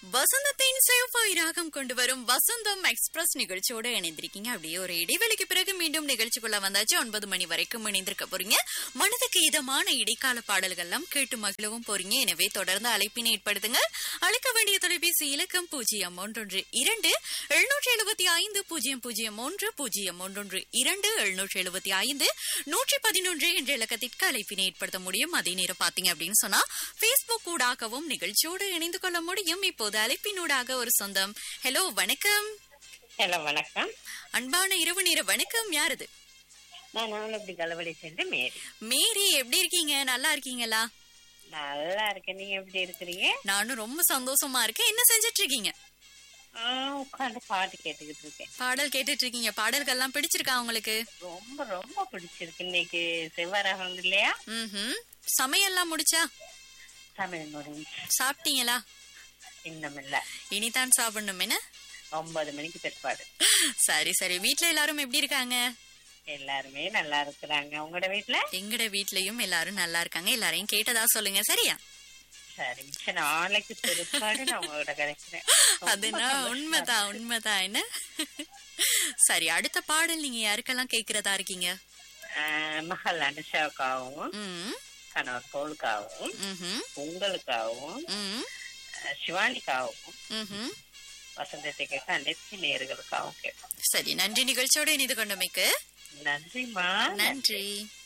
வசந்தத்தின் செவ்வாய் ராகம் கொண்டு வரும் வசந்தம் எக்ஸ்பிரஸ் நிகழ்ச்சியோட இணைந்திருக்கீங்க அப்படியே ஒரு இடைவெளிக்கு பிறகு மீண்டும் நிகழ்ச்சிக்குள்ள வந்தாச்சு ஒன்பது மணி வரைக்கும் இணைந்திருக்க போறீங்க மனதுக்கு இதமான இடைக்கால பாடல்கள்லாம் கேட்டு மகிழவும் போறீங்க எனவே தொடர்ந்து அழைப்பினை ஏற்படுத்துங்க அழைக்க வேண்டிய தொலைபேசி இலக்கம் பூஜ்ஜியம் ஒன்றொன்று இரண்டு எழுநூற்றி எழுபத்தி ஐந்து பூஜ்ஜியம் பூஜ்ஜியம் ஒன்று பூஜ்ஜியம் ஒன்றொன்று இரண்டு எழுநூற்றி எழுபத்தி ஐந்து நூற்றி பதினொன்று என்ற இலக்கத்திற்கு அழைப்பினை ஏற்படுத்த முடியும் அதே நேரம் பாத்தீங்க அப்படின்னு சொன்னா பேஸ்புக் ஊடாகவும் நிகழ்ச்சியோடு இணைந்து கொள்ள முடியும் இப்போது அழைப்பினூடாக ஒரு சொந்தம் ஹலோ வணக்கம் ஹலோ வணக்கம் அன்பான இரவு நேர வணக்கம் யாரது நான் நாவலப்படி கலவடி சென்று மேரி மேரி எப்படி இருக்கீங்க நல்லா இருக்கீங்களா நல்லா இருக்கேன் நீங்க எப்படி இருக்கிறீங்க நானும் ரொம்ப சந்தோஷமா இருக்கேன் என்ன செஞ்சிட்டு இருக்கீங்க உட்காந்து பாட்டு கேட்டுக்கிட்டு இருக்கேன் பாடல் கேட்டுட்டு இருக்கீங்க பாடல்கள்லாம் பிடிச்சிருக்கா உங்களுக்கு ரொம்ப ரொம்ப பிடிச்சிருக்கு இன்னைக்கு செவ்வாய் இல்லையா ம் சமையல்லாம் முடிச்சா தமிழ் முடிஞ்சு சாப்பிட்டீங்களா இன்னும் இல்ல இனிதான் சாப்பிடணும் என்ன ஒன்பது மணிக்கு பிற்பாடு சரி சரி வீட்ல எல்லாரும் எப்படி இருக்காங்க எல்லாருமே நல்லா இருக்கிறாங்க உங்களோட வீட்டுல எங்கட வீட்லயும் எல்லாரும் நல்லா இருக்காங்க எல்லாரையும் கேட்டதா சொல்லுங்க சரியா சரி மிச்ச நாளைக்கு பிற்பாடு நான் உங்களோட கிடைக்கிறேன் அதுனா உண்மைதான் உண்மைதான் என்ன சரி அடுத்த பாடல் நீங்க யாருக்கெல்லாம் கேக்குறதா இருக்கீங்க மகள் அனுஷாவுக்காகவும் ம் கணவர் கோளுக்காகவும் ம்ஹும், உங்களுக்காகவும் ம், அஹ், சிவானிக்காகவும் ம்ஹும். வசந்தத்துக்கு அனைத்து நேர்களுக்காகவும் கேட்போம் சரி நன்றி நிகழ்ச்சியோட இணைந்து கொண்டமைக்கு நன்றிமா நன்றி